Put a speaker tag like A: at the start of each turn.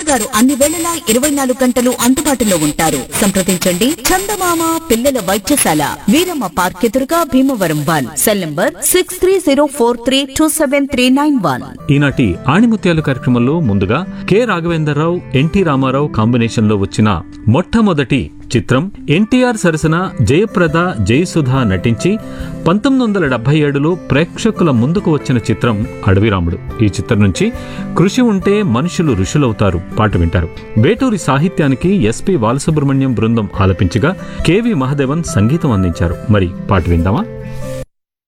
A: గారు అన్ని వేళలా ఇరవై నాలుగు గంటలు అందుబాటులో ఉంటారు సంప్రదించండి చందమామ పిల్లల వైద్యశాల వీరమ్మ పార్క్ ఎదురుగా Bhimavaram one cell number six three zero four three two seven three nine one
B: ఈనాటి ఆణిముత్యాలు కార్యక్రమంలో ముందుగా K Raghavendra Rao NT Rama Rao combination లో వచ్చిన మొట్టమొదటి చిత్రం ఎన్టీఆర్ సరసన జయప్రద జయసుధ నటించి పంతొమ్మిది వందల డెబ్బై ఏడులో ప్రేక్షకుల ముందుకు వచ్చిన చిత్రం అడవిరాముడు ఈ చిత్రం నుంచి కృషి ఉంటే మనుషులు ఋషులవుతారు పాట వింటారు వేటూరి సాహిత్యానికి ఎస్పి బాలసుబ్రహ్మణ్యం బృందం ఆలపించగా కెవి మహదేవన్ సంగీతం అందించారు మరి పాట విందామా